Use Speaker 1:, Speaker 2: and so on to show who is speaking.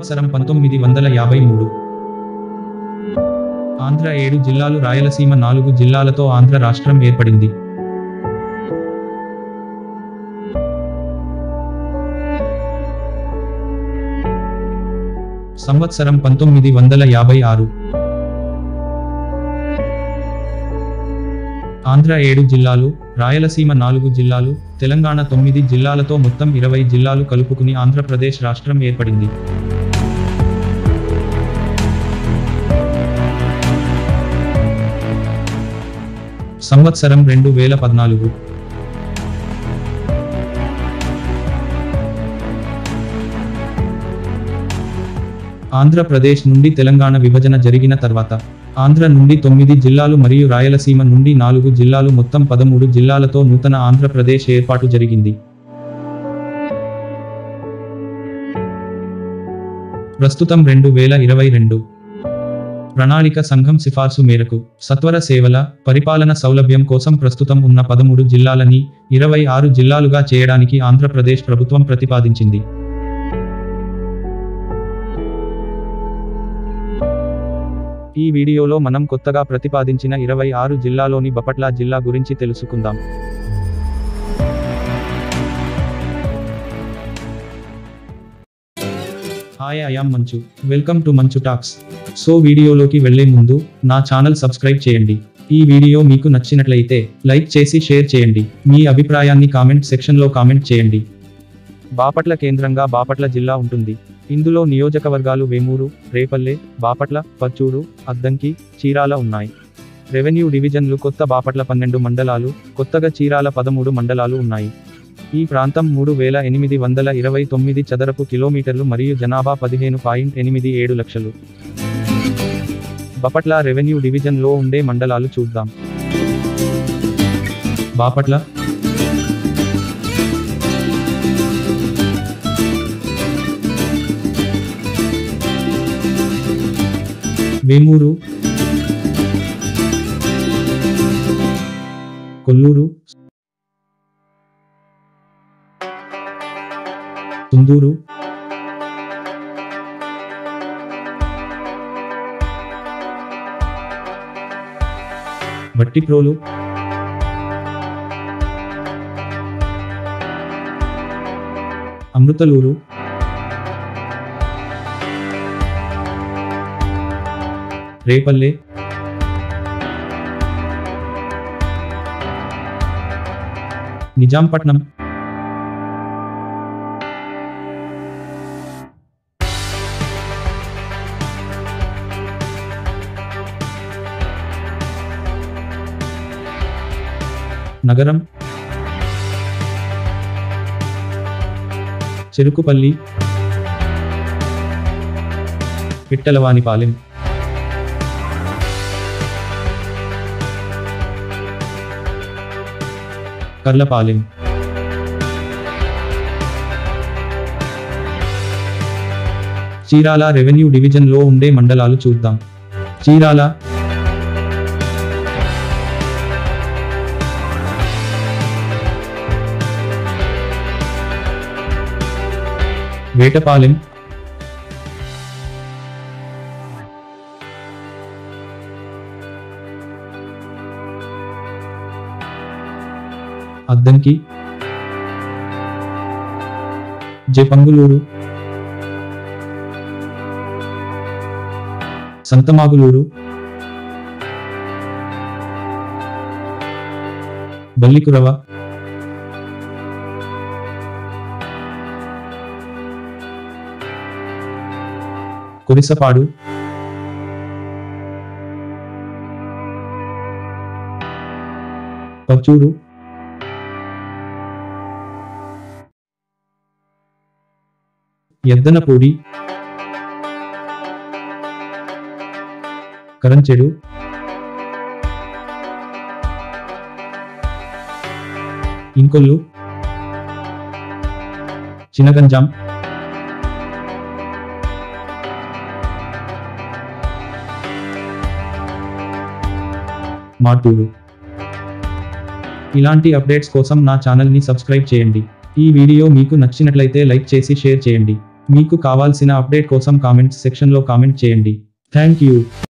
Speaker 1: సంవత్సరం పంతొమ్మిది వందల యాభై మూడు ఆంధ్ర ఏడు జిల్లాలు రాయలసీమ నాలుగు జిల్లాలతో ఆంధ్ర రాష్ట్రం ఏర్పడింది సంవత్సరం పంతొమ్మిది వందల యాభై ఆరు ఆంధ్ర ఏడు జిల్లాలు రాయలసీమ నాలుగు జిల్లాలు తెలంగాణ తొమ్మిది జిల్లాలతో మొత్తం ఇరవై జిల్లాలు కలుపుకుని ఆంధ్రప్రదేశ్ రాష్ట్రం ఏర్పడింది సంవత్సరం రెండు వేల పద్నాలుగు ఆంధ్రప్రదేశ్ నుండి తెలంగాణ విభజన జరిగిన తర్వాత ఆంధ్ర నుండి తొమ్మిది జిల్లాలు మరియు రాయలసీమ నుండి నాలుగు జిల్లాలు మొత్తం పదమూడు జిల్లాలతో నూతన ఆంధ్రప్రదేశ్ ఏర్పాటు జరిగింది ప్రస్తుతం రెండు వేల ఇరవై రెండు ప్రణాళిక సంఘం సిఫార్సు మేరకు సత్వర సేవల పరిపాలన సౌలభ్యం కోసం ప్రస్తుతం ఉన్న పదమూడు జిల్లాలని ఇరవై ఆరు జిల్లాలుగా చేయడానికి ఆంధ్రప్రదేశ్ ప్రభుత్వం ప్రతిపాదించింది ఈ వీడియోలో మనం కొత్తగా ప్రతిపాదించిన ఇరవై ఆరు జిల్లాలోని బపట్ల జిల్లా గురించి తెలుసుకుందాం hi I'm Manchu welcome to Manchu talks so వీడియోలోకి వెళ్లే ముందు నా ఛానల్ సబ్స్క్రైబ్ చేయండి ఈ వీడియో మీకు నచ్చినట్లయితే లైక్ చేసి షేర్ చేయండి మీ అభిప్రాయాన్ని కామెంట్ సెక్షన్లో కామెంట్ చేయండి బాపట్ల కేంద్రంగా బాపట్ల జిల్లా ఉంటుంది ఇందులో నియోజకవర్గాలు వేమూరు రేపల్లె బాపట్ల పర్చూరు అద్దంకి చీరాల ఉన్నాయి రెవెన్యూ డివిజన్లు కొత్త బాపట్ల పన్నెండు మండలాలు కొత్తగా చీరాల పదమూడు మండలాలు ఉన్నాయి ఈ ప్రాంతం మూడు వేల ఎనిమిది వందల ఇరవై తొమ్మిది చదరపు కిలోమీటర్లు మరియు జనాభా పదిహేను పాయింట్ ఎనిమిది ఏడు లక్షలు బాపట్ల రెవెన్యూ డివిజన్లో ఉండే మండలాలు చూద్దాం బాపట్ల వేమూరు కొల్లూరు తుందూరు బట్టిప్రోలు అమృతలూరు రేపల్లె నిజాంపట్నం నగరం చెరుకుపల్లి పిట్టలవానిపాలెం కర్లపాలెం చీరాల రెవెన్యూ డివిజన్లో ఉండే మండలాలు చూద్దాం చీరాల వేటపాలెం అద్దంకి జపంగులూరు సంతమాగులూరు బల్లికురవ కురిసపాడు పచ్చూరు ఎద్దనపూడి కరంచెడు ఇంకొల్లు చినగంజాం మాటూరు ఇలాంటి అప్డేట్స్ కోసం నా ఛానల్ని సబ్స్క్రైబ్ చేయండి ఈ వీడియో మీకు నచ్చినట్లయితే లైక్ చేసి షేర్ చేయండి మీకు కావాల్సిన అప్డేట్ కోసం కామెంట్స్ సెక్షన్లో కామెంట్ చేయండి థ్యాంక్ యూ